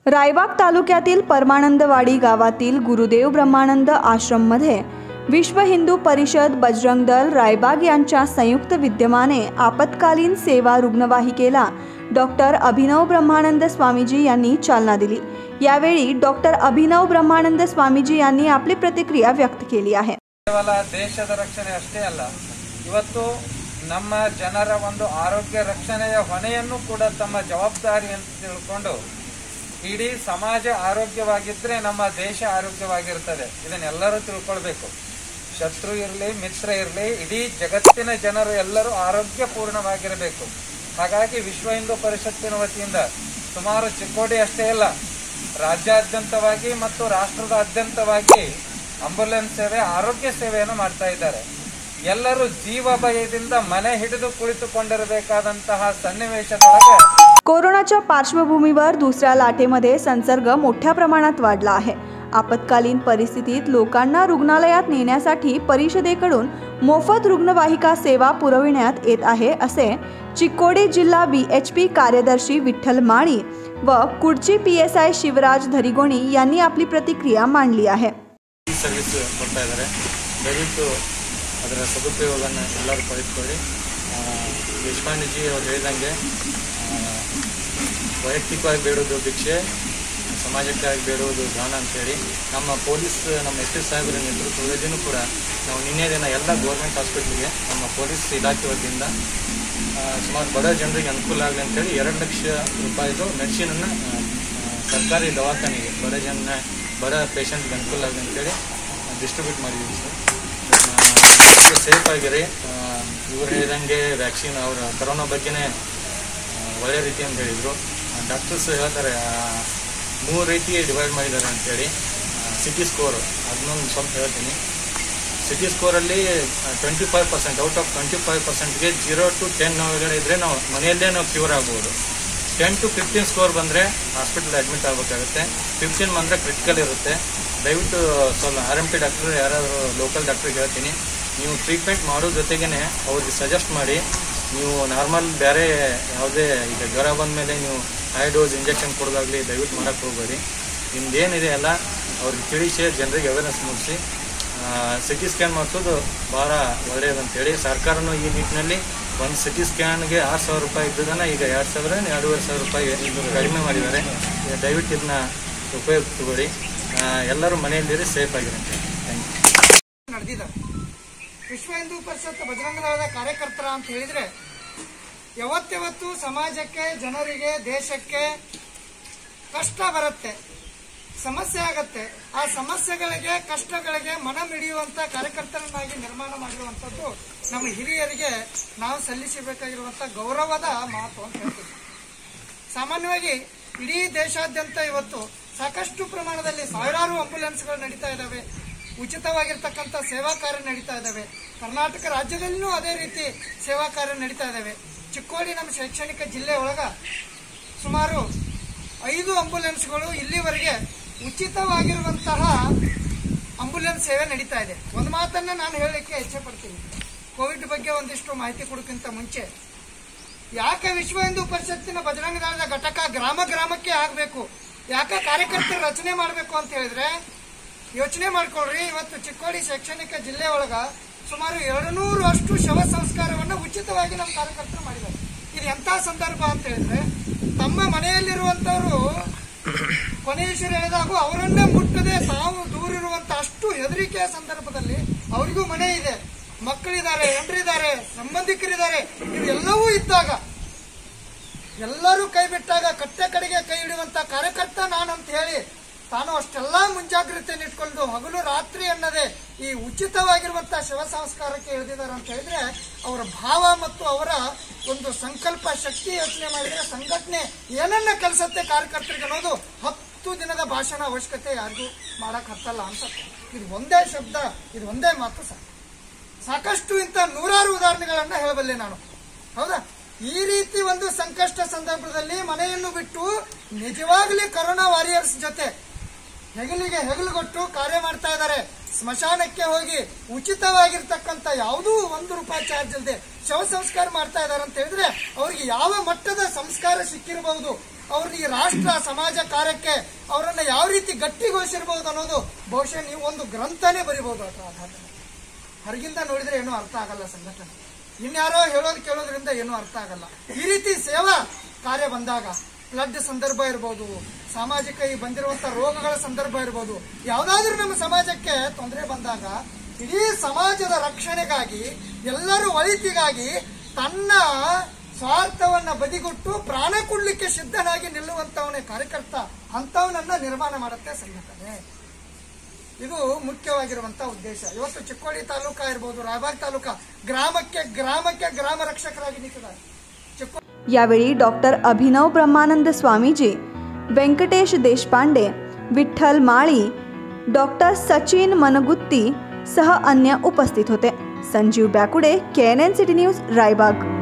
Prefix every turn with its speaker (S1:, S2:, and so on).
S1: रायबाग तालुक्यातील परमानंदवाडी गावातील गुरुदेव ब्रह्मानंद आश्रममध्ये विश्व हिंदू परिषद बजरंग दल रायबाग यांच्या संयुक्त विद्यमाने आपत्कालीन सेवा रुग्णवाहिकेला डॉक्टर अभिनव ब्रह्मानंद स्वामीजी यांनी चालना दिली यावेळी डॉक्टर अभिनव ब्रह्मानंद स्वामीजी यांनी आपली प्रतिक्रिया व्यक्त केली आहे
S2: ಕೇವಲ ದೇಶದ ರಕ್ಷಣೆ ಅಷ್ಟೇ ಅಲ್ಲ ಇವತ್ತು ನಮ್ಮ ಜನರ ಒಂದು ಆರೋಗ್ಯ ರಕ್ಷಣೆಯ ಹೊಣೆಯನ್ನು ಕೂಡ ತಮ್ಮ ಜವಾಬ್ದಾರಿ ಅಂತ ತಿಳ್ಕೊಂಡು ಇಡೀ ಸಮಾಜ ಆರೋಗ್ಯವಾಗಿದ್ರೆ ನಮ್ಮ ದೇಶ ಆರೋಗ್ಯವಾಗಿರ್ತದೆ ಇದನ್ನೆಲ್ಲರೂ ತಿಳ್ಕೊಳ್ಬೇಕು ಶತ್ರು ಇರಲಿ ಮಿತ್ರ ಇರಲಿ ಇಡೀ ಜಗತ್ತಿನ ಜನರು ಎಲ್ಲರೂ ಆರೋಗ್ಯಪೂರ್ಣವಾಗಿರಬೇಕು ಹಾಗಾಗಿ ವಿಶ್ವ ಹಿಂದೂ ಪರಿಷತ್ತಿನ ವತಿಯಿಂದ ಸುಮಾರು ಚಿಕ್ಕೋಡಿ ಅಷ್ಟೇ ಅಲ್ಲ ರಾಜ್ಯಾದ್ಯಂತವಾಗಿ ಮತ್ತು ರಾಷ್ಟ್ರದಾದ್ಯಂತವಾಗಿ ಆಂಬುಲೆನ್ಸ್ ಸೇವೆ ಆರೋಗ್ಯ ಸೇವೆಯನ್ನು ಮಾಡ್ತಾ ಇದ್ದಾರೆ ಎಲ್ಲರೂ ಜೀವ ಭಯದಿಂದ ಮನೆ ಹಿಡಿದು ಕುಳಿತುಕೊಂಡಿರಬೇಕಾದಂತಹ ಸನ್ನಿವೇಶದೊಳಗೆ
S1: कोरोनाच्या पार्श्वभूमीवर दुसऱ्या लाटेमध्ये संसर्ग मोठ्या प्रमाणात वाढला आहे आपत्कालीन परिस्थितीत लोकांना रुग्णालयात नेण्यासाठी परिषदेकडून मोफत रुग्णवाहिका सेवा पुरविण्यात येत आहे असे चिक्कोडी जिल्हा बी एच पी कार्यदर्शी विठ्ठल माळी व Kudchi P S I Shivraj Dharigoni यांनी आपली प्रतिक्रिया मांडली आहे
S3: ಈ ಸರ್ವಿಸ್ ಕೊಡ್ತಾ ಇದ್ದಾರೆ ದಯವಿಟ್ಟು ಅದರ ಸದುಪಯೋಗವನ್ನು ಎಲ್ಲರೂ ಪಡೆದುಕೊಳ್ಳಿ ಆ, ದೇಶಪಾಂಡೆಜಿ ಅವರು ಹೇಳಿದಂಗೆ ಆ, ವೈಯಕ್ತಿಕವಾಗಿ ಬೇಡೋದು ಭಿಕ್ಷೆ ಸಮಾಜಕ್ಕಾಗಿ ಬೇಡುವುದು ದಾನ ಅಂತೇಳಿ ನಮ್ಮ ಪೊಲೀಸ್ ನಮ್ಮ ಎಸ್ ಪಿ ಸಾಹೇಬರ ನೇತೃತ್ವದಲ್ಲಿಯೂ ಕೂಡ ನಾವು ನಿನ್ನೆ ದಿನ ಎಲ್ಲ ಗೌರ್ಮೆಂಟ್ ಹಾಸ್ಪಿಟ್ಲಿಗೆ ನಮ್ಮ ಪೊಲೀಸ್ ಇಲಾಖೆ ವತಿಯಿಂದ ಆ, ಸುಮಾರು ಬಡ ಜನರಿಗೆ ಅನುಕೂಲ ಆಗಲಿ ಅಂತೇಳಿ ಎರಡು ಲಕ್ಷ ರೂಪಾಯಿದು ಮೆಡಿಸಿನನ್ನು ಸರ್ಕಾರಿ ದವಾಖಾನೆಗೆ ಬಡ ಜನ ಬಡ ಪೇಷಂಟ್ಗೆ ಅನುಕೂಲ ಆಗಲಿ ಅಂತೇಳಿ ಡಿಸ್ಟ್ರಿಬ್ಯೂಟ್ ಮಾಡಿದ್ದೀವಿ ಸರ್ ಸೇಫ್ ಆಗಿರಿ ಇವ್ರು ಹೇಳಿದಂಗೆ ವ್ಯಾಕ್ಸಿನ್ ಅವರ ಕರೋನಾ ಬಗ್ಗೆನೇ ಆ, ಒಳ್ಳೆ ರೀತಿ ಅಂತ ಹೇಳಿದರು ಡಾಕ್ಟರ್ಸ್ ಹೇಳ್ತಾರೆ ಆ, ಮೂರು ರೀತಿ ಡಿವೈಡ್ ಮಾಡಿದ್ದಾರೆ ಅಂತೇಳಿ ಸಿಟಿ ಸ್ಕೋರ್ ಅದನ್ನೊಂದು ಸ್ವಲ್ಪ ಹೇಳ್ತೀನಿ ಸಿಟಿ ಸ್ಕೋರಲ್ಲಿ twenty five percent out of twenty five ಪರ್ಸೆಂಟ್ಗೆ ಜೀರೋ ಟು ಟೆನ್ ಒಳಗಡೆ ಇದ್ದರೆ ನಾವು ಮನೆಯಲ್ಲೇ ನಾವು ಕ್ಯೂರ್ ಆಗ್ಬೋದು ಟೆನ್ ಟು ಫಿಫ್ಟೀನ್ ಸ್ಕೋರ್ ಬಂದರೆ ಹಾಸ್ಪಿಟಲ್ ಅಡ್ಮಿಟ್ ಆಗಬೇಕಾಗುತ್ತೆ ಫಿಫ್ಟೀನ್ ಬಂದರೆ ಕ್ರಿಟಿಕಲ್ ಇರುತ್ತೆ ದಯವಿಟ್ಟು ಸ್ವಲ್ಪ ಆರ್ ಎಮ್ ಪಿ ಡಾಕ್ಟರ್ ಯಾರಾದರೂ ಲೋಕಲ್ ಡಾಕ್ಟ್ರಿಗೆ ಹೇಳ್ತೀನಿ ನೀವು ಟ್ರೀಟ್ಮೆಂಟ್ ಮಾಡೋ ಜೊತೆಗೇ ಅವ್ರಿಗೆ ಸಜೆಸ್ಟ್ ಮಾಡಿ ನೀವು ನಾರ್ಮಲ್ ಬೇರೆ ಯಾವುದೇ ಈಗ ಜ್ವರ ಬಂದ ಮೇಲೆ ನೀವು ಹೈ ಡೋಸ್ ಇಂಜೆಕ್ಷನ್ ಕೊಡೋದಾಗಲಿ ದಯವಿಟ್ಟು ಮಾಡೋಕ್ಕೆ ಹೋಗಬೇಡಿ ನಿಮ್ದೇನಿದೆ ಅಲ್ಲ ಅವ್ರಿಗೆ ತಿಳಿಸಿ ಜನರಿಗೆ ಅವೇರ್ನೆಸ್ ಮೂಡಿಸಿ ಸಿಟಿ ಸ್ಕ್ಯಾನ್ ಮಾಡಿಸೋದು ಭಾಳ ಒಳ್ಳೆಯದಂತೇಳಿ ಸರ್ಕಾರನೂ ಈ ನಿಟ್ಟಿನಲ್ಲಿ ಒಂದು ಸಿಟಿ ಸ್ಕ್ಯಾನ್ಗೆ ಆರು ಸಾವಿರ ರೂಪಾಯಿ ಇದ್ದದನ್ನು ಈಗ ಎರಡು ಸಾವಿರ ಎರಡೂವರೆ ಸಾವಿರ ರೂಪಾಯಿ ಕಡಿಮೆ ಮಾಡಿದ್ದಾರೆ ಈಗ ದಯವಿಟ್ಟು ಇದನ್ನ ಉಪಯೋಗ ತಗೊಳ್ಳಿ ಆ, ಎಲ್ಲರೂ ಮನೆಯಲ್ಲಿರಿ ಸೇಫ್ ಆಗಿರಂತೆ ಥ್ಯಾಂಕ್ ಯು
S4: ನಡೆದಿದ್ದಾರೆ ವಿಶ್ವ ಹಿಂದೂ ಪರಿಷತ್ ಬಜರಂಗ ದಳದ ಕಾರ್ಯಕರ್ತರ ಅಂತ ಹೇಳಿದ್ರೆ ಯಾವತ್ಯಾವತ್ತು ಸಮಾಜಕ್ಕೆ ಜನರಿಗೆ ದೇಶಕ್ಕೆ ಕಷ್ಟ ಬರುತ್ತೆ ಸಮಸ್ಯೆ ಆಗತ್ತೆ ಆ ಸಮಸ್ಯೆಗಳಿಗೆ ಕಷ್ಟಗಳಿಗೆ ಮನ ಮಿಡಿಯುವಂತ ಕಾರ್ಯಕರ್ತರನ್ನಾಗಿ ನಿರ್ಮಾಣ ಮಾಡಿರುವಂತದ್ದು ನಮ್ಮ ಹಿರಿಯರಿಗೆ ನಾವು ಸಲ್ಲಿಸಬೇಕಾಗಿರುವಂತ ಗೌರವದ ಮಾತು ಅಂತ ಹೇಳ್ತೀವಿ ಸಾಮಾನ್ಯವಾಗಿ ಇಡೀ ದೇಶಾದ್ಯಂತ ಇವತ್ತು ಸಾಕಷ್ಟು ಪ್ರಮಾಣದಲ್ಲಿ ಸಾವಿರಾರು ಆಂಬುಲೆನ್ಸ್ಗಳು ನಡೀತಾ ಇದ್ದಾವೆ ಉಚಿತವಾಗಿರ್ತಕ್ಕಂಥ ಸೇವಾ ಕಾರ್ಯ ನಡೀತಾ ಇದ್ದಾವೆ ಕರ್ನಾಟಕ ರಾಜ್ಯದಲ್ಲಿನೂ ಅದೇ ರೀತಿ ಸೇವಾ ಕಾರ್ಯ ನಡೀತಾ ಇದ್ದಾವೆ ಚಿಕ್ಕೋಡಿ ನಮ್ಮ ಶೈಕ್ಷಣಿಕ ಜಿಲ್ಲೆ ಒಳಗ ಸುಮಾರು ಐದು ಆಂಬುಲೆನ್ಸ್ಗಳು ಇಲ್ಲಿವರೆಗೆ ಉಚಿತವಾಗಿರುವಂತಹ ಆಂಬುಲೆನ್ಸ್ ಸೇವೆ ನಡೀತಾ ಇದೆ ಒಂದು ಮಾತನ್ನ ನಾನು ಹೇಳಲಿಕ್ಕೆ ಇಚ್ಛೆ ಪಡ್ತೀನಿ ಕೋವಿಡ್ ಬಗ್ಗೆ ಒಂದಿಷ್ಟು ಮಾಹಿತಿ ಕೊಡೋಕ್ಕಿಂತ ಮುಂಚೆ ಯಾಕೆ ವಿಶ್ವ ಹಿಂದೂ ಪರಿಷತ್ತಿನ ಬಜರಂಗ ದಳದ ಘಟಕ ಗ್ರಾಮ ಗ್ರಾಮಕ್ಕೆ ಆಗಬೇಕು ಯಾಕೆ ಕಾರ್ಯಕರ್ತರ ರಚನೆ ಮಾಡಬೇಕು ಅಂತ ಹೇಳಿದ್ರೆ ಯೋಚನೆ ಮಾಡ್ಕೊಳ್ರಿ ಇವತ್ತು ಚಿಕ್ಕೋಡಿ ಶೈಕ್ಷಣಿಕ ಜಿಲ್ಲೆ ಒಳಗ ಸುಮಾರು ಎರಡು ನೂರು ಅಷ್ಟು ಶವ ಸಂಸ್ಕಾರವನ್ನು ಉಚಿತವಾಗಿ ನಮ್ಮ ಕಾರ್ಯಕರ್ತರು ಮಾಡಿದ್ದಾರೆ ಇದು ಎಂತ ಸಂದರ್ಭ ಅಂತ ಹೇಳಿದ್ರೆ ತಮ್ಮ ಮನೆಯಲ್ಲಿರುವಂತವರು ಕೊನೆಯೇಶ್ವರ ಹೇಳಿದಾಗ ಅವರನ್ನೇ ಮುಟ್ಟದೆ ತಾವು ದೂರಿರುವಂತ ಅಷ್ಟು ಹೆದರಿಕೆಯ ಸಂದರ್ಭದಲ್ಲಿ ಅವರಿಗೂ ಮನೆ ಇದೆ ಮಕ್ಕಳಿದ್ದಾರೆ ಹೆಂಡ್ರಿದ್ದಾರೆ ಸಂಬಂಧಿಕರಿದ್ದಾರೆ ಇವೆಲ್ಲವೂ ಇದ್ದಾಗ ಎಲ್ಲರೂ ಕೈ ಬಿಟ್ಟಾಗ ಕಟ್ಟೆ ಕಡೆಗೆ ಕೈ ಹಿಡಿಯುವಂತ ಕಾರ್ಯಕರ್ತ ನಾನಂತ ಹೇಳಿ ತಾನು ಅಷ್ಟೆಲ್ಲಾ ಮುಂಜಾಗ್ರತೆಯನ್ನು ಇಟ್ಕೊಂಡು ಹಗಲು ರಾತ್ರಿ ಅನ್ನದೆ ಈ ಉಚಿತವಾಗಿರುವಂತಹ ಶವ ಸಂಸ್ಕಾರಕ್ಕೆ ಇಳಿದಿದ್ದಾರೆ ಅಂತ ಹೇಳಿದ್ರೆ ಅವರ ಭಾವ ಮತ್ತು ಅವರ ಒಂದು ಸಂಕಲ್ಪ ಶಕ್ತಿ ಯೋಚನೆ ಮಾಡಿದ್ರೆ ಸಂಘಟನೆ ಏನನ್ನ ಕೆಲಸತ್ತೆ ಕಾರ್ಯಕರ್ತರಿಗೆ ಅನ್ನೋದು ಹತ್ತು ದಿನದ ಭಾಷಣ ಅವಶ್ಯಕತೆ ಯಾರಿಗೂ ಮಾಡಕ್ ಹತ್ತಲ್ಲ ಅನ್ಸತ್ತೆ ಇದು ಒಂದೇ ಶಬ್ದ ಇದು ಒಂದೇ ಮಾತು ಸಾಕು ಸಾಕಷ್ಟು ಇಂಥ ನೂರಾರು ಉದಾಹರಣೆಗಳನ್ನ ಹೇಳಬಲ್ಲೆ ನಾನು ಹೌದಾ ಈ ರೀತಿ ಒಂದು ಸಂಕಷ್ಟ ಸಂದರ್ಭದಲ್ಲಿ ಮನೆಯನ್ನು ಬಿಟ್ಟು ನಿಜವಾಗ್ಲಿ ಕರೋನಾ ವಾರಿಯರ್ಸ್ ಜೊತೆ ಹೆಗಲಿಗೆ ಹೆಗಲುಗೊಟ್ಟು ಕಾರ್ಯ ಮಾಡ್ತಾ ಇದ್ದಾರೆ ಸ್ಮಶಾನಕ್ಕೆ ಹೋಗಿ ಉಚಿತವಾಗಿರ್ತಕ್ಕಂಥ ಯಾವುದೂ ಒಂದು ರೂಪಾಯಿ ಚಾರ್ಜ್ ಇಲ್ಲದೆ ಶವ ಸಂಸ್ಕಾರ ಮಾಡ್ತಾ ಇದ್ದಾರೆ ಅಂತ ಹೇಳಿದ್ರೆ ಅವ್ರಿಗೆ ಯಾವ ಮಟ್ಟದ ಸಂಸ್ಕಾರ ಸಿಕ್ಕಿರಬಹುದು ಅವ್ರನ್ನ ಈ ರಾಷ್ಟ್ರ ಸಮಾಜ ಕಾರ್ಯಕ್ಕೆ ಅವರನ್ನ ಯಾವ ರೀತಿ ಗಟ್ಟಿಗೊಳಿಸಿರ್ಬೋದು ಅನ್ನೋದು ಬಹುಶಃ ನೀವು ಒಂದು ಗ್ರಂಥನೇ ಬರಿಬಹುದು ಅದರ ಆಧಾರದ ಮೇಲೆ. ಹೊರಗಿಂದ ನೋಡಿದ್ರೆ ಏನೂ ಅರ್ಥ ಆಗಲ್ಲ ಸಂಘಟನೆ ಇನ್ಯಾರೋ ಹೇಳೋದು ಕೇಳೋದ್ರಿಂದ ಏನೂ ಅರ್ಥ ಆಗಲ್ಲ ಈ ರೀತಿ ಸೇವಾ ಕಾರ್ಯ ಬಂದಾಗ ಫ್ಲಡ್ ಸಂದರ್ಭ ಇರ್ಬೋದು ಸಾಮಾಜಿಕ ಈ ಬಂದಿರುವಂತ ರೋಗಗಳ ಸಂದರ್ಭ ಇರ್ಬೋದು ಯಾವ್ದಾದ್ರೂ ನಮ್ಮ ಸಮಾಜಕ್ಕೆ ತೊಂದರೆ ಬಂದಾಗ ಇಡೀ ಸಮಾಜದ ರಕ್ಷಣೆಗಾಗಿ ಎಲ್ಲರೂ ಒಳಿತಿಗಾಗಿ ತನ್ನ ಸ್ವಾರ್ಥವನ್ನ ಬದಿಗೊಟ್ಟು ಪ್ರಾಣ ಕೊಡ್ಲಿಕ್ಕೆ ಸಿದ್ಧನಾಗಿ ನಿಲ್ಲುವಂತವನೇ ಕಾರ್ಯಕರ್ತ ಅಂತವನನ್ನ ನಿರ್ಮಾಣ ಮಾಡುತ್ತೆ ಸಂಘಟನೆ ಇದು ಮುಖ್ಯವಾಗಿರುವಂತ ಉದ್ದೇಶ ಇವತ್ತು ಚಿಕ್ಕೋಡಿ ತಾಲೂಕಾ ಇರ್ಬೋದು ರಾಯಬಾಗ್ ತಾಲೂಕಾ ಗ್ರಾಮಕ್ಕೆ ಗ್ರಾಮಕ್ಕೆ ಗ್ರಾಮ ರಕ್ಷಕರಾಗಿ ನಿಂತಿದ್ದಾರೆ ಚಿಕ್ಕೋ
S1: यावेळी डॉक्टर अभिनव ब्रह्मानंद स्वामीजी व्यंकटेश देशपांडे विठ्ठल माळी डॉक्टर सचिन मनगुत्ती सह अन्य उपस्थित होते Sanjeev Bakude K N N city news Raibag